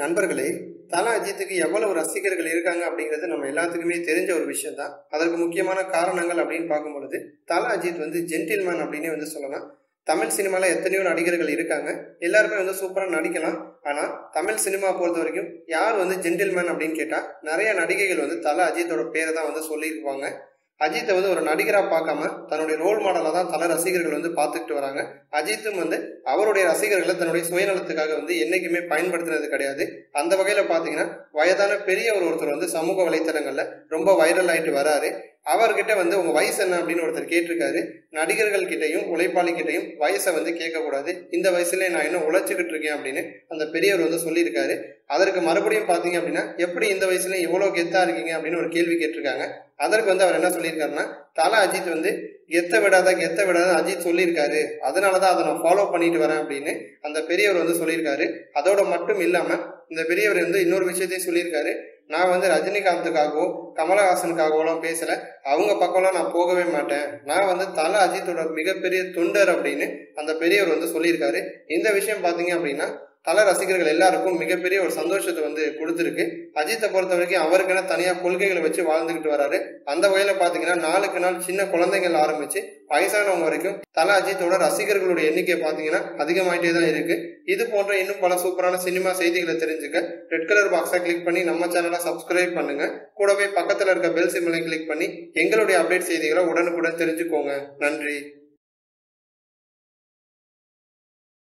நண்பர்களே தல அஜித்துக்கு எவ்வளவு ரசிகர்கள் இருக்காங்க அப்படிங்கிறது நம்ம எல்லாத்துக்குமே தெரிஞ்ச ஒரு விஷயம் தான் அதற்கு முக்கியமான காரணங்கள் அப்படின்னு பார்க்கும் பொழுது தல அஜித் வந்து ஜென்டில்மேன் அப்படின்னே வந்து சொல்லலாம் தமிழ் சினிமாவில் எத்தனையோ நடிகர்கள் இருக்காங்க எல்லாருமே வந்து சூப்பராக நடிக்கலாம் ஆனால் தமிழ் சினிமா பொறுத்த வரைக்கும் யார் வந்து ஜென்டில்மேன் அப்படின்னு கேட்டால் நிறைய நடிகைகள் வந்து தல அஜித்தோட பேரை தான் வந்து சொல்லியிருப்பாங்க அஜித்தை வந்து ஒரு நடிகராக பார்க்காம தன்னுடைய ரோல் மாடலாக தான் தல ரசிகர்கள் வந்து பார்த்துக்கிட்டு வராங்க அஜித்தும் வந்து அவருடைய ரசிகர்களை தன்னுடைய சுயநலத்துக்காக வந்து என்றைக்குமே பயன்படுத்தினது கிடையாது அந்த வகையில் பார்த்தீங்கன்னா வயதான பெரியவர் ஒருத்தர் வந்து சமூக வலைத்தளங்களில் ரொம்ப வைரல் ஆயிட்டு வராரு அவர்கிட்ட வந்து உங்க வயசு என்ன அப்படின்னு ஒருத்தர் கேட்டிருக்காரு நடிகர்கள் கிட்டையும் உழைப்பாளி கிட்டையும் வயசை வந்து கேட்கக்கூடாது இந்த வயசுல நான் இன்னும் உழைச்சிக்கிட்டு இருக்கேன் அப்படின்னு அந்த பெரியவர் வந்து சொல்லியிருக்காரு அதற்கு மறுபடியும் பார்த்தீங்க அப்படின்னா எப்படி இந்த வயசுல இவ்வளோ கெத்தா இருக்கீங்க அப்படின்னு ஒரு கேள்வி கேட்டிருக்காங்க அதற்கு வந்து அவர் என்ன சொல்லியிருக்காருன்னா தல அஜித் வந்து கெத்த விடாத கெத்த விடாத அஜித் சொல்லியிருக்காரு அதனால தான் அதை நான் ஃபாலோ பண்ணிட்டு வரேன் அப்படின்னு அந்த பெரியவர் வந்து சொல்லியிருக்காரு அதோட மட்டும் இல்லாமல் இந்த பெரியவர் வந்து இன்னொரு விஷயத்தையும் சொல்லியிருக்காரு நான் வந்து ரஜினிகாந்துக்காகவோ கமலஹாசனுக்காகவோலாம் பேசல அவங்க பக்கம்லாம் நான் போகவே மாட்டேன் நான் வந்து தல அஜித்தோட மிகப்பெரிய தொண்டர் அப்படின்னு அந்த பெரியவர் வந்து சொல்லியிருக்காரு இந்த விஷயம் பார்த்தீங்க அப்படின்னா தல ரசிகர்கள் எல்லாருக்கும் மிகப்பெரிய ஒரு சந்தோஷத்தை வந்து கொடுத்துருக்கு அஜித்தை பொறுத்த வரைக்கும் அவருக்கென தனியாக கொள்கைகளை வச்சு வாழ்ந்துக்கிட்டு வராரு அந்த வகையில் பார்த்தீங்கன்னா நாளுக்கு நாள் சின்ன குழந்தைகள் ஆரம்பிச்சு வயசானவங்க வரைக்கும் தல அஜித்தோட ரசிகர்களுடைய எண்ணிக்கை பார்த்தீங்கன்னா அதிகமாயிட்டே தான் இருக்கு இது போன்ற இன்னும் பல சூப்பரான சினிமா செய்திகளை தெரிஞ்சுக்க ரெட் கலர் பாக்ஸை கிளிக் பண்ணி நம்ம சேனலை சப்ஸ்கிரைப் பண்ணுங்க கூடவே பக்கத்தில் இருக்க பெல் சிம்மலை கிளிக் பண்ணி எங்களுடைய அப்டேட் செய்திகளை உடனுக்குடன் தெரிஞ்சுக்கோங்க நன்றி